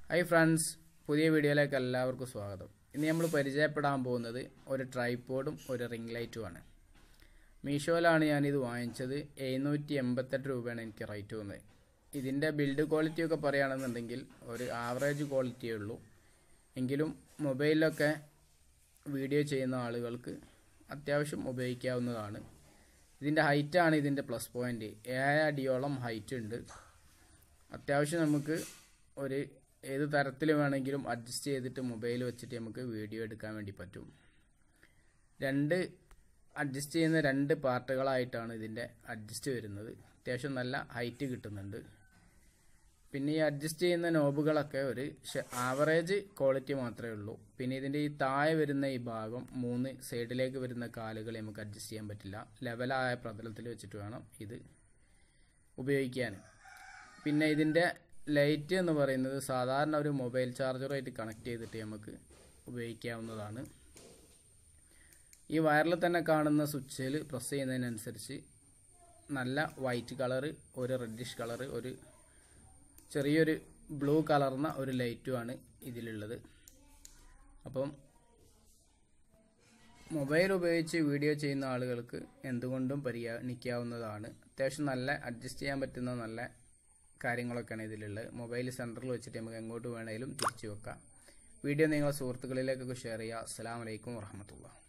hi friends പുതിയ വീഡിയോയിലേക്ക് എല്ലാവർക്കും സ്വാഗതം ഇന്ന് നമ്മൾ പരിചയപ്പെടാൻ പോകുന്നത് ഒരു ട്രൈപ്പോഡും ഒരു റിംഗ് ലൈറ്റുമാണ് മീഷോയിലാണ് ഞാനിത് വാങ്ങിച്ചത് എഴുന്നൂറ്റി എൺപത്തെട്ട് രൂപയാണ് എനിക്ക് റേറ്റ് വന്നത് ഇതിൻ്റെ ബിൽഡ് ക്വാളിറ്റി ഒക്കെ പറയുകയാണെന്നുണ്ടെങ്കിൽ ഒരു ആവറേജ് ക്വാളിറ്റിയേ ഉള്ളൂ എങ്കിലും മൊബൈലിലൊക്കെ വീഡിയോ ചെയ്യുന്ന ആളുകൾക്ക് അത്യാവശ്യം ഉപയോഗിക്കാവുന്നതാണ് ഇതിൻ്റെ ഹൈറ്റാണ് ഇതിൻ്റെ പ്ലസ് പോയിൻ്റ് ഏഴ് അടിയോളം ഹൈറ്റ് ഉണ്ട് അത്യാവശ്യം നമുക്ക് ഒരു ഏത് തരത്തിൽ വേണമെങ്കിലും അഡ്ജസ്റ്റ് ചെയ്തിട്ട് മൊബൈൽ വെച്ചിട്ട് നമുക്ക് വീഡിയോ എടുക്കാൻ വേണ്ടി പറ്റും രണ്ട് അഡ്ജസ്റ്റ് ചെയ്യുന്ന രണ്ട് പാർട്ടുകളായിട്ടാണ് ഇതിൻ്റെ അഡ്ജസ്റ്റ് വരുന്നത് അത്യാവശ്യം നല്ല ഹൈറ്റ് കിട്ടുന്നുണ്ട് പിന്നെ ഈ അഡ്ജസ്റ്റ് ചെയ്യുന്ന നോബുകളൊക്കെ ഒരു ആവറേജ് ക്വാളിറ്റി മാത്രമേ ഉള്ളൂ പിന്നെ ഇതിൻ്റെ ഈ താഴെ വരുന്ന ഈ ഭാഗം മൂന്ന് സൈഡിലേക്ക് വരുന്ന കാലുകൾ നമുക്ക് അഡ്ജസ്റ്റ് ചെയ്യാൻ പറ്റില്ല ലെവലായ പ്രതലത്തിൽ വെച്ചിട്ട് വേണം ഇത് ഉപയോഗിക്കാൻ പിന്നെ ഇതിൻ്റെ ലൈറ്റ് എന്ന് പറയുന്നത് സാധാരണ ഒരു മൊബൈൽ ചാർജറുമായിട്ട് കണക്ട് ചെയ്തിട്ട് നമുക്ക് ഉപയോഗിക്കാവുന്നതാണ് ഈ വയറിൽ തന്നെ കാണുന്ന സ്വിച്ചിൽ പ്രസ് ചെയ്യുന്നതിനനുസരിച്ച് നല്ല വൈറ്റ് കളറ് ഒരു റെഡിഷ് കളറ് ഒരു ചെറിയൊരു ബ്ലൂ കളർന്ന ഒരു ലൈറ്റുമാണ് ഇതിലുള്ളത് അപ്പം മൊബൈൽ ഉപയോഗിച്ച് വീഡിയോ ചെയ്യുന്ന ആളുകൾക്ക് എന്തുകൊണ്ടും പരിഗണിക്കാവുന്നതാണ് അത്യാവശ്യം നല്ല അഡ്ജസ്റ്റ് ചെയ്യാൻ പറ്റുന്ന നല്ല കാര്യങ്ങളൊക്കെയാണ് ഇതിലുള്ളത് മൊബൈൽ സെൻറ്ററിൽ വെച്ചിട്ട് നമുക്ക് എങ്ങോട്ട് വേണമെങ്കിലും തിരിച്ചു വെക്കാം വീഡിയോ നിങ്ങളുടെ സുഹൃത്തുക്കളിലേക്കൊക്കെ ഷെയർ ചെയ്യുക അസ്സാം വലൈക്കും വർഹമത്തുള്ള